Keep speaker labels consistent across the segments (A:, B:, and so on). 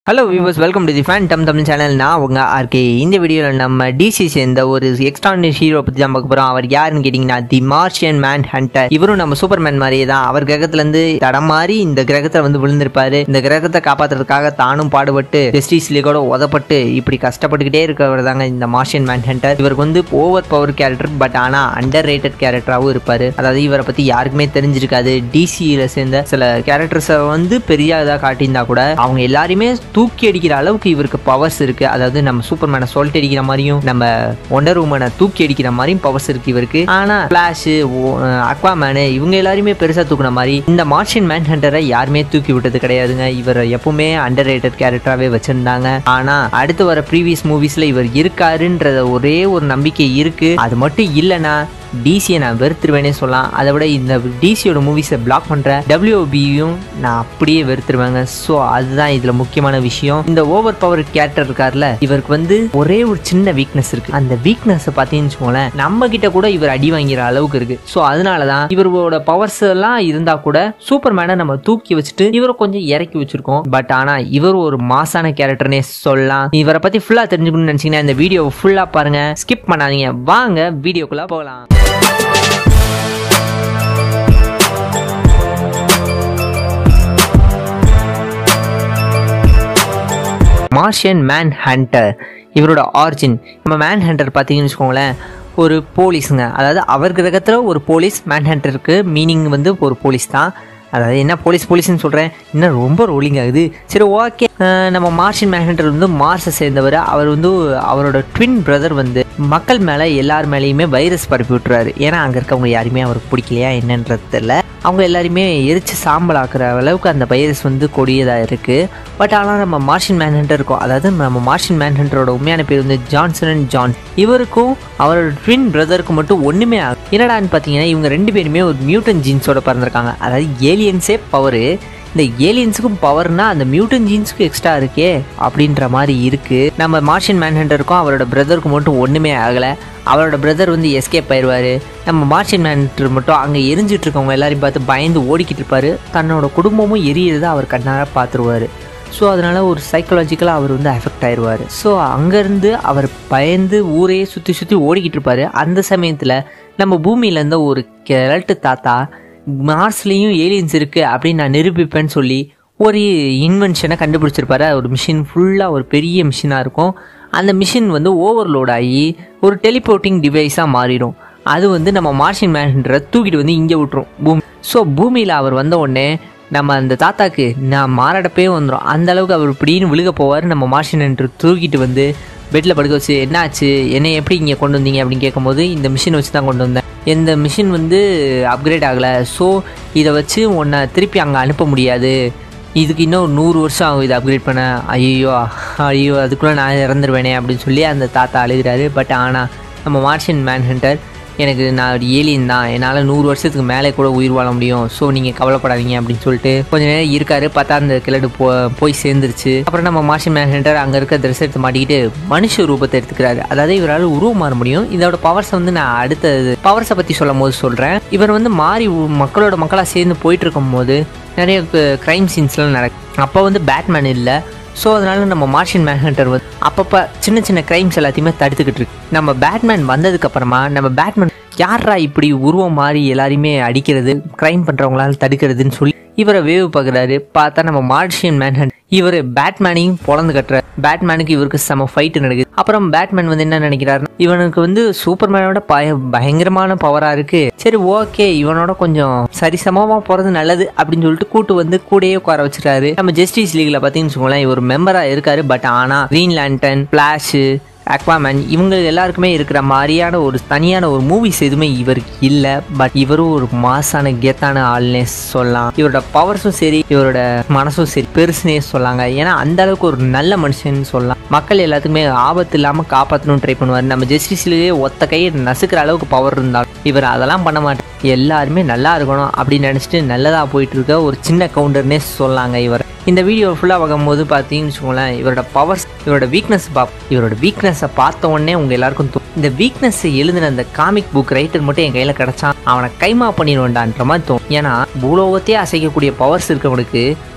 A: hello viewers welcome to the fandom Tamil channel நான் உங்க RK இந்த வீடியோவில் நம்ம டிசி சேர்ந்த ஒரு எக்ஸ்ட்ரானரி ஹீரோ பற்றி தான் பார்க்க போகிறோம் அவர் யாருன்னு கேட்டிங்கன்னா தி மார்ஷியன் மேன் ஹண்டர் இவரும் நம்ம சூப்பர்மேன் மாதிரியே தான் அவர் கிரகத்துலேருந்து தடம் மாறி இந்த கிரகத்தில் வந்து விழுந்திருப்பாரு இந்த கிரகத்தை காப்பாற்றுறதுக்காக தானும் பாடுபட்டு ஜஸ்டிஸ் லீகோட உதப்பட்டு இப்படி கஷ்டப்பட்டுக்கிட்டே இருக்கிறவர் தாங்க இந்த மார்ஷியன் மேன் ஹண்டர் இவருக்கு வந்து ஓவர் பவர் கேரக்டர் பட் ஆனால் அண்டர் ரேட்டட் கேரக்டராகவும் இருப்பார் அதாவது இவரை பற்றி யாருக்குமே தெரிஞ்சிருக்காது டிசியில் சேர்ந்த சில கேரக்டர்ஸை வந்து பெரிய இதாக காட்டியிருந்தா கூட அவங்க எல்லாரையுமே தூக்கி அடிக்கிற அளவுக்கு இவருக்கு பவர்ஸ் இருக்கு அதாவது நம்ம சூப்பர்மேனை சொல்லிட்டு அடிக்கிற மாதிரியும் நம்ம ஒண்டர் உமனை தூக்கி அடிக்கிற மாதிரியும் பவர்ஸ் இருக்கு இவருக்கு ஆனா பிளாஷ் அக்வாமேனு இவங்க எல்லாருமே பெருசா தூக்குன மாதிரி இந்த மார்ஷியன் மேன் ஹண்டரை யாருமே தூக்கி விட்டது கிடையாதுங்க இவர் எப்பவுமே அண்டர் ரேட்டட் கேரக்டராகவே வச்சிருந்தாங்க ஆனா அடுத்து வர ப்ரீவியஸ் மூவிஸ்ல இவர் இருக்காருன்றத ஒரே ஒரு நம்பிக்கை இருக்கு அது மட்டும் இல்லைன்னா டிசியை நான் வெறுத்துருவேனே சொல்லலாம் அதை விட இந்த டிசியோட மூவிஸை பிளாக் பண்ணுற டபிள்யூபியும் நான் அப்படியே வெறுத்துருவேங்க ஸோ அதுதான் இதில் முக்கியமான விஷயம் இந்த ஓவர் பவர் கேரக்டர் இருக்கார்ல இவருக்கு வந்து ஒரே ஒரு சின்ன வீக்னஸ் இருக்கு அந்த வீக்னஸை பார்த்தீங்கன்னு வச்சுக்கோங்களேன் நம்ம கிட்ட கூட இவர் அடி வாங்கிற அளவுக்கு இருக்கு ஸோ அதனால தான் இவரோட பவர்ஸ் எல்லாம் இருந்தா கூட சூப்பர் மேனை நம்ம தூக்கி வச்சுட்டு இவரை கொஞ்சம் இறக்கி வச்சிருக்கோம் பட் ஆனால் இவர் ஒரு மாசான கேரக்டர்னே சொல்லலாம் இவரை பற்றி ஃபுல்லாக தெரிஞ்சுக்கணும்னு நினச்சிங்கன்னா இந்த வீடியோ ஃபுல்லாக பாருங்க ஸ்கிப் பண்ணாதீங்க வாங்க வீடியோக்குள்ள போகலாம் மார்ஷியன் மேன் ஹண்டர் இவரோட ஆரிஜின் நம்ம மேன் ஹண்டர் பார்த்தீங்கன்னு வச்சுக்கோங்களேன் ஒரு போலீஸுங்க அதாவது அவர் கிரகத்தில் ஒரு போலீஸ் மேன் ஹண்டருக்கு மீனிங் வந்து ஒரு போலீஸ் தான் அதாவது என்ன போலீஸ் போலீஸ்னு சொல்கிறேன் இன்னும் ரொம்ப ரோலிங் ஆகுது சரி ஓகே நம்ம மார்ஷியன் மேன் ஹண்டர் வந்து மார்ஸை சேர்ந்தவர் அவர் வந்து அவரோட ட்வின் பிரதர் வந்து மக்கள் மேலே எல்லார் மேலேயுமே வைரஸ் பரப்பி விட்டுறாரு ஏன்னா அங்கே இருக்கவங்க யாருமே அவருக்கு பிடிக்கலையா என்னன்றது தெரியல அவங்க எல்லாருமே எரிச்சு சாம்பல் ஆக்குற அளவுக்கு அந்த வைரஸ் வந்து கொடியதாக இருக்குது பட் ஆனால் நம்ம மார்ஷின் மேன் ஹண்டர் இருக்கோம் அதாவது நம்ம மார்ஷின் மேன் ஹண்டரோட உண்மையான பேர் வந்து ஜான்சன் அண்ட் ஜான் இவருக்கும் அவரோட ட்வின் பிரதருக்கும் மட்டும் ஒன்றுமே ஆகும் என்னடான்னு பார்த்தீங்கன்னா இவங்க ரெண்டு பேருமே ஒரு மியூட்டன் ஜீன்ஸோட பிறந்திருக்காங்க அதாவது ஏலியன்ஸே பவரு இந்த ஏலியன்ஸுக்கும் பவர்னா அந்த மியூட்டன் ஜீன்ஸுக்கும் எக்ஸ்ட்ரா இருக்கே அப்படின்ற மாதிரி இருக்கு நம்ம மார்ஷியன் மேன் ஹண்டருக்கும் அவரோட பிரதருக்கும் மட்டும் ஒன்றுமே ஆகலை அவரோட பிரதர் வந்து எஸ்கேப் ஆயிடுவார் நம்ம மார்ஷியன் மேன்டர் மட்டும் அங்கே எரிஞ்சிட்டு இருக்கவங்க எல்லாரையும் பார்த்து பயந்து ஓடிக்கிட்டு இருப்பார் தன்னோட குடும்பமும் எரியறதை அவர் கண்ணார பார்த்துருவார் ஸோ அதனால் ஒரு சைக்கலாஜிக்கலாக அவர் வந்து அஃபெக்ட் ஆயிடுவார் ஸோ அங்கேருந்து அவர் பயந்து ஊரையே சுற்றி சுற்றி ஓடிக்கிட்டு இருப்பார் அந்த சமயத்தில் நம்ம பூமியில இருந்த ஒரு கிழட்டு தாத்தா மார்ஸ்லேயும் ஏலியன்ஸ் இருக்குது அப்படின்னு நான் நிரூபிப்பேன்னு சொல்லி ஒரு இன்வென்ஷனை கண்டுபிடிச்சிருப்பாரு ஒரு மிஷின் ஃபுல்லாக ஒரு பெரிய மிஷினாக இருக்கும் அந்த மிஷின் வந்து ஓவர்லோட் ஆகி ஒரு டெலிபோர்ட்டிங் டிவைஸாக மாறிடும் அது வந்து நம்ம மார்ஷியன் மேன்ன்ற தூக்கிட்டு வந்து இங்கே விட்டுரும் பூமி ஸோ பூமியில் அவர் வந்த உடனே நம்ம அந்த தாத்தாக்கு நான் மாறாடப்பே வந்துடும் அந்த அளவுக்கு அவர் இப்படின்னு விழுக போவார் நம்ம மார்ஷியன் என்று தூக்கிட்டு வந்து பெட்டில் படுக்க வச்சு என்னாச்சு என்னை எப்படி இங்கே கொண்டு வந்தீங்க அப்படின்னு கேட்கும்போது இந்த மிஷின் வச்சு தான் கொண்டு வந்தேன் இந்த மிஷின் வந்து அப்கிரேட் ஆகலை ஸோ இதை வச்சு உன்னை திருப்பி அங்கே அனுப்ப முடியாது இதுக்கு இன்னும் நூறு வருஷம் ஆகும் இதை அப்கிரேட் பண்ண ஐயோ ஐயோ அதுக்குள்ளே நான் இறந்துருவேனே அப்படின்னு சொல்லி அந்த தாத்தா அழுகிறாரு பட் ஆனால் நம்ம மார்ஷியன் மேன் ஹண்டர் எனக்கு நான் ஒரு ஏலியன் தான் என்னால் நூறு வருஷத்துக்கு மேலே கூட உயிர் வாழ முடியும் ஸோ நீங்கள் கவலைப்படாதீங்க அப்படின்னு சொல்லிட்டு கொஞ்ச நேரம் இருக்காரு பார்த்தா அந்த கிளடு போ போய் சேர்ந்துருச்சு அப்புறம் நம்ம மார்ஷியன் மேன் ஹண்டர் அங்கே இருக்க ட்ரெஸ் எடுத்து மாட்டிக்கிட்டு மனுஷ ரூபத்தை எடுத்துக்கிறாரு அதாவது இவரால் உருவம் மாற முடியும் இதோட பவர்ஸை வந்து நான் அடுத்தது பவர்ஸை பற்றி சொல்லும் போது சொல்கிறேன் இவர் வந்து மாறி மக்களோட மக்களாக சேர்ந்து போயிட்டு இருக்கும் போது நிறைய க்ரைம் சீன்ஸ்லாம் நடக்கும் அப்போ வந்து பேட்மேன் இல்லை ஸோ அதனால நம்ம மார்ஷியன் மேன்ஹண்டர் வந்து அப்பப்போ சின்ன சின்ன க்ரைம்ஸ் எல்லாத்தையுமே தடுத்துக்கிட்டு இருக்கு நம்ம பேட்மேன் வந்ததுக்கு அப்புறமா நம்ம பேட்மேன் யாரா இப்படி உருவம் மாறி எல்லாரையுமே அடிக்கிறது க்ரைம் பண்ணுறவங்களால தடுக்கிறதுன்னு சொல்லி இவரை வேவு பார்க்குறாரு பார்த்தா நம்ம மார்ஷியன் மேன்ஹண்ட் இவர் பேட்மேனையும் பொழந்து கட்டுற பேட்மேனுக்கு இவருக்கு செம ஃபைட்டு நடக்குது அப்புறம் பேட்மேன் வந்து என்ன நினைக்கிறாருன்னா இவனுக்கு வந்து சூப்பர்மேனோட பய பயங்கரமான பவரா இருக்கு சரி ஓகே இவனோட கொஞ்சம் சரிசமமா போறது நல்லது அப்படின்னு சொல்லிட்டு கூட்டு வந்து கூடயே உட்கார வச்சிருக்காரு நம்ம ஜஸ்டிஸ் லீக்ல பாத்தீங்கன்னு வச்சுக்கோங்களேன் இவர் மெம்பரா இருக்காரு பட் ஆனா கிரீன் லேண்டன் பிளாஷ் அக்வாமேன் இவங்க எல்லாருக்குமே இருக்கிற மாதிரியான ஒரு தனியான ஒரு மூவிஸ் எதுவுமே இவருக்கு இல்லை பட் இவரும் ஒரு மாசான கெத்தான ஆள்னே சொல்லலாம் இவரோட பவர்ஸும் சரி இவரோட மனசும் சரி பெருசுனே சொல்லாங்க ஏன்னா அந்த அளவுக்கு ஒரு நல்ல மனுஷன் சொல்லலாம் மக்கள் எல்லாத்துக்குமே ஆபத்து இல்லாமல் காப்பாற்றணும்னு ட்ரை பண்ணுவார் நம்ம ஜஸ்டிஸ்லேயே ஒத்த கையை நசுக்கிற அளவுக்கு பவர் இருந்தாலும் இவர் அதெல்லாம் பண்ண மாட்டார் எல்லாருமே நல்லா இருக்கணும் அப்படின்னு நினச்சிட்டு நல்லதாக போயிட்டு இருக்க ஒரு சின்ன கவுண்டர்னே சொல்லாங்க இவர் இந்த வீடியோ ஃபுல்லாக பார்க்கும்போது பார்த்தீங்கன்னு வச்சுக்கோங்களேன் இவரோட பவர்ஸ் இவரோட வீக்னஸ் பாப் இவரோட வீக்னஸை பார்த்த உடனே உங்கள் எல்லாருக்கும் தோ இந்த வீக்னஸை எழுதின அந்த காமிக் புக் ரைட்டர் மட்டும் என் கையில் கிடச்சான் அவனை கைமா பண்ணிடுவேண்டான்ற மாதிரி தோணும் ஏன்னா பூலோகத்தையே அசைக்கக்கூடிய பவர்ஸ் இருக்கவனுக்கு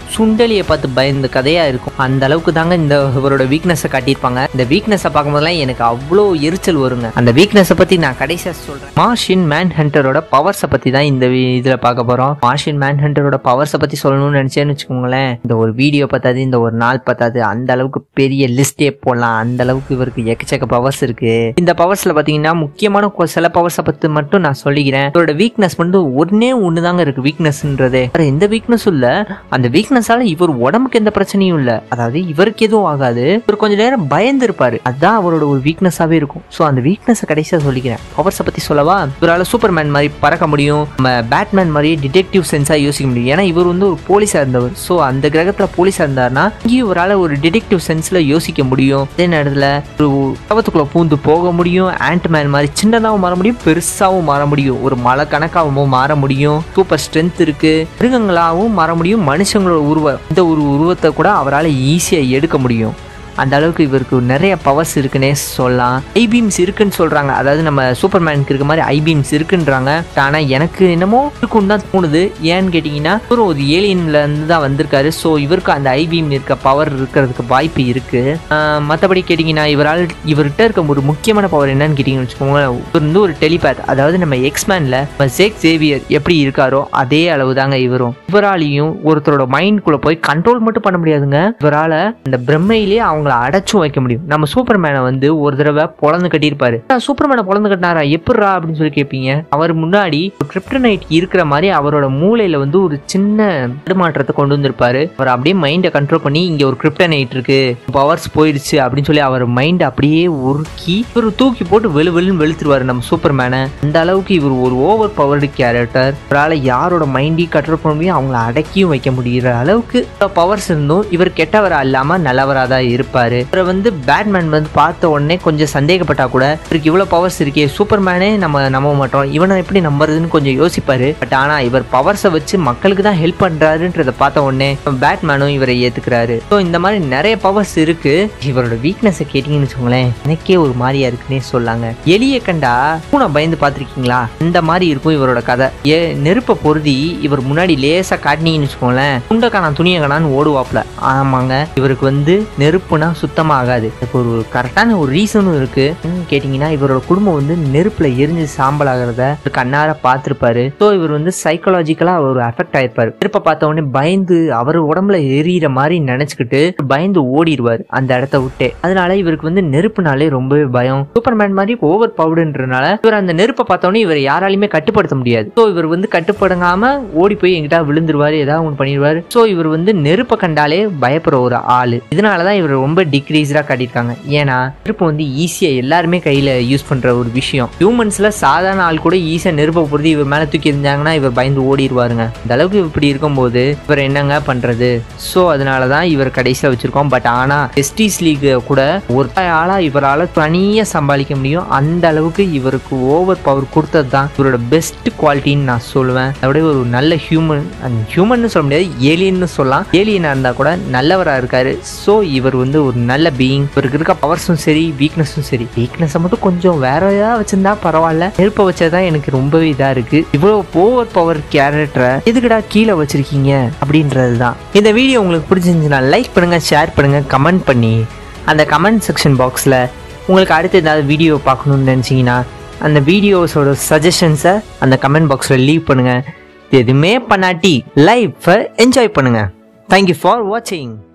A: சுண்டலியை பார்த்து பயந்த கதையா இருக்கும் அந்த அளவுக்கு தாங்க இந்த இவரோட வீக்னஸை காட்டியிருப்பாங்க இந்த வீக்னஸை பார்க்கும்போதெல்லாம் எனக்கு அவ்வளோ எரிச்சல் வருங்க அந்த வீக்னஸை பத்தி நான் கடைசியா சொல்றேன் மார்ஷின் மேன் ஹண்டரோட பவர்ஸை பத்தி தான் இந்த வி- இதுல பார்க்க போறோம் மார்ஷின் மேன் ஹண்டரோட பவர்ஸை பத்தி சொல்லணும்னு நினைச்சேன்னு வச்சுக்கோங்களேன் இந்த ஒரு வீடியோ பத்தாது இந்த ஒரு நாள் பத்தாது அந்த அளவுக்கு பெரிய லிஸ்டே போடலாம் அந்த அளவுக்கு இவருக்கு எக்கச்சக்க பவர்ஸ் இருக்கு இந்த பவர்ஸ்ல பாத்தீங்கன்னா முக்கியமான கொ- சில பவர்ஸை பத்தி மட்டும் நான் சொல்லிக்கிறேன் இவரோட வீக்னஸ் வந்து ஒன்னே ஒன்று தாங்க இருக்கு வீக்னஸ்ன்றதே வேற எந்த வீக்னஸும் இல்ல அந்த வீக்னஸால இவர் உடம்புக்கு எந்த பிரச்சனையும் இல்ல அதாவது இவருக்கு எதுவும் ஆகாது இவர் கொஞ்ச நேரம் பயந்து இருப்பாரு அதுதான் அவரோட ஒரு வீக்னஸாவே இருக்கும் ஸோ அந்த வீக்னஸை கடைசியா சொல்லிக்கிறேன் பவர்ஸை பத்தி சொல்லவா இவரால சூப்பர்மேன் மாதிரி பறக்க முடியும் நம்ம பேட்மேன் மாதிரியே டிடெக்டிவ் சென்ஸா யோசிக்க முடியும் ஏன்னா இவர் வந்து ஒரு போலீஸா இருந்தவர் ஸோ அந்த கிரகத்துல போலீஸா இருந்தாருன்னா இங்கேயும் இவரால ஒரு டிடெக்டிவ் சென்ஸ்ல யோசிக்க முடியும் அதே நேரத்துல ஒரு கவத்துக்குள்ள பூந்து போக முடியும் ஆண்ட்மேன் மாதிரி சின்னதாகவும் மாற முடியும் பெருசாவும் மாற முடியும் ஒரு மலை கணக்காகவும் மாற முடியும் சூப்பர் ஸ்ட்ரென்த் இருக்கு மிருகங்களாகவும் மாற முடியும் மனுஷங்களோட உருவம் இந்த ஒரு உருவத்தை கூட அவரால் ஈஸியா எடுக்க முடியும் அந்த அளவுக்கு இவருக்கு நிறைய பவர்ஸ் இருக்குன்னே சொல்லலாம் ஐபீம்ஸ் இருக்குன்னு சொல்றாங்க அதாவது நம்ம சூப்பர்மேனுக்கு இருக்க மாதிரி ஐபீம்ஸ் இருக்குன்றாங்க ஆனா எனக்கு என்னமோ இருக்குன்னு தான் தோணுது ஏன்னு கேட்டிங்கன்னா இவரும் ஒரு ஏலியன்ல இருந்து தான் வந்திருக்காரு ஸோ இவருக்கு அந்த ஐபீம் இருக்க பவர் இருக்கிறதுக்கு வாய்ப்பு இருக்கு ஆஹ் மத்தபடி கேட்டிங்கன்னா இவரால் இவர்கிட்ட இருக்க ஒரு முக்கியமான பவர் என்னன்னு கேட்டிங்கன்னு வச்சுக்கோங்களேன் இவர் வந்து ஒரு டெலிபேத் அதாவது நம்ம எக்ஸ்மேன்ல ஜேக் சேவியர் எப்படி இருக்காரோ அதே அளவு தாங்க இவரும் இவராலையும் ஒருத்தரோட மைண்ட்குள்ள போய் கண்ட்ரோல் மட்டும் பண்ண முடியாதுங்க இவரால அந்த பிரம்மையிலேயே அவங்கள அடைச்சும் வைக்க முடியும் நம்ம சூப்பர்மேனை வந்து ஒரு தடவை பொழந்து கட்டியிருப்பாரு "நான் சூப்பர்மேனை பொழந்து கட்டினாரா எப்படிரா அப்படின்னு சொல்லி கேட்பீங்க அவர் முன்னாடி ஒரு கிரிப்டனைட் இருக்கிற மாதிரி அவரோட மூளையில வந்து ஒரு சின்ன தடுமாற்றத்தை கொண்டு வந்திருப்பாரு அவர் அப்படியே மைண்டை கண்ட்ரோல் பண்ணி இங்க ஒரு கிரிப்டனைட் இருக்கு பவர்ஸ் போயிடுச்சு அப்படின்னு சொல்லி அவர் மைண்ட் அப்படியே உருக்கி இவர் தூக்கி போட்டு வெளு வெளுன்னு வெளுத்துருவாரு நம்ம சூப்பர்மேனை அந்த அளவுக்கு இவர் ஒரு ஓவர் பவர்டு கேரக்டர் இவரால் யாரோட மைண்டையும் கண்ட்ரோல் பண்ண முடியும் அவங்கள அடக்கியும் வைக்க முடியிற அளவுக்கு பவர்ஸ் இருந்தும் இவர் கெட்டவரா இல்லாம நல்லவரா தான் இருப்பாரு இவரை வந்து பேட்மேன் வந்து பார்த்த உடனே கொஞ்சம் சந்தேகப்பட்டா கூட இவருக்கு இவ்வளவு பவர்ஸ் இருக்கே சூப்பர்மேனே நம்ம நம்ப மாட்டோம் இவனை எப்படி நம்புறதுன்னு கொஞ்சம் யோசிப்பாரு பட் ஆனா இவர் பவர்ஸை வச்சு மக்களுக்கு தான் ஹெல்ப் பண்றாருன்றத பார்த்த உடனே பேட்மேனும் இவரை ஏத்துக்கிறாரு ஸோ இந்த மாதிரி நிறைய பவர்ஸ் இருக்கு இவரோட வீக்னஸை கேட்டீங்கன்னு வச்சுக்கோங்களேன் எனக்கே ஒரு மாதிரியா இருக்குன்னே சொல்லாங்க எலிய கண்டா பூனை பயந்து பார்த்திருக்கீங்களா இந்த மாதிரி இருக்கும் இவரோட கதை ஏ நெருப்பை பொருதி இவர் முன்னாடி லேசா காட்டினீங்கன்னு வச்சுக்கோங்களேன் துண்டக்கான துணியக்கானான்னு ஓடுவாப்ல ஆமாங்க இவருக்கு வந்து நெருப்புனா சுத்தமா ஆகாது இதுக்கு ஒரு கரெக்டான ஒரு ரீசனும் இருக்கு என்னன்னு கேட்டிங்கன்னா இவரோட குடும்பம் வந்து நெருப்புல எரிஞ்சு சாம்பல் ஆகிறத ஒரு கண்ணார பார்த்துருப்பாரு ஸோ இவர் வந்து சைக்காலஜிக்கலா ஒரு அஃபெக்ட் ஆயிருப்பாரு நெருப்பை பார்த்த உடனே பயந்து அவர் உடம்புல எரியிற மாதிரி நினைச்சுக்கிட்டு பயந்து ஓடிடுவார் அந்த இடத்த விட்டே அதனால இவருக்கு வந்து நெருப்புனாலே ரொம்பவே பயம் சூப்பர்மேன் மாதிரி ஓவர் பவுடுன்றனால இவர் அந்த நெருப்பை பார்த்தோன்னே இவர் யாராலையுமே கட்டுப்படுத்த முடியாது ஸோ இவர் வந்து கட்டுப்படுங்காம ஓடி போய் எங்கிட்ட விழுந்துருவாரு ஏதாவது ஒன்று பண்ணிடுவாரு ஸோ இவர் வந்து நெருப்பை கண்டாலே பயப்படுற ஒரு ஆளு இதனாலதான் இவர் ரொம்ப டிக்ரீஸ்டா காட்டியிருக்காங்க ஏன்னா நெருப்பு வந்து ஈஸியா எல்லாருமே கையில யூஸ் பண்ற ஒரு விஷயம் ஹியூமன்ஸ்ல சாதாரண ஆள் கூட ஈஸியா நெருப்பை பொறுத்து இவர் மேல தூக்கி இருந்தாங்கன்னா இவர் பயந்து ஓடிடுவாருங்க இந்த அளவுக்கு இப்படி இருக்கும்போது இவர் என்னங்க பண்றது ஸோ அதனால தான் இவர் கடைசியில் வச்சிருக்கோம் பட் ஆனா எஸ்டிஸ் லீக் கூட ஒரு ஆளா இவரால் தனியா சமாளிக்க முடியும் அந்த அளவுக்கு இவருக்கு ஓவர் பவர் கொடுத்தது தான் இவரோட பெஸ்ட் குவாலிட்டின்னு நான் சொல்லுவேன் அதோட ஒரு நல்ல ஹியூமன் ஹியூமன் சொல்ல முடியாது ஏலியன்னு சொல்லலாம் ஏலியனா இருந்தா கூட நல்லவரா இருக்காரு ஸோ இவர் வந்து ஒரு நல்ல பீயிங் இவருக்கு இருக்க பவர்ஸும் சரி வீக்னஸும் சரி வீக்னஸை மட்டும் கொஞ்சம் வேற ஏதாவது வச்சிருந்தா பரவாயில்ல நெருப்பை வச்சதான் எனக்கு ரொம்பவே இதா இருக்கு இவ்வளவு ஓவர் பவர் கேரக்டரை எதுக்குடா கீழே வச்சிருக்கீங்க அப்படின்றது தான் இந்த வீடியோ உங்களுக்கு பிடிச்சிருந்துச்சுன்னா லைக் பண்ணுங்க ஷேர் பண்ணுங்க கமெண்ட் பண்ணி அந்த கமெண்ட் செக்ஷன் பாக்ஸில் உங்களுக்கு அடுத்து ஏதாவது வீடியோ பார்க்கணும்னு நினச்சிங்கன்னா அந்த வீடியோஸோட சஜஷன்ஸை அந்த கமெண்ட் பாக்ஸில் லீவ் பண்ணுங்க எதுவுமே பண்ணாட்டி லைஃப்பை என்ஜாய் பண்ணுங்க தேங்க்யூ ஃபார் வாட்சிங்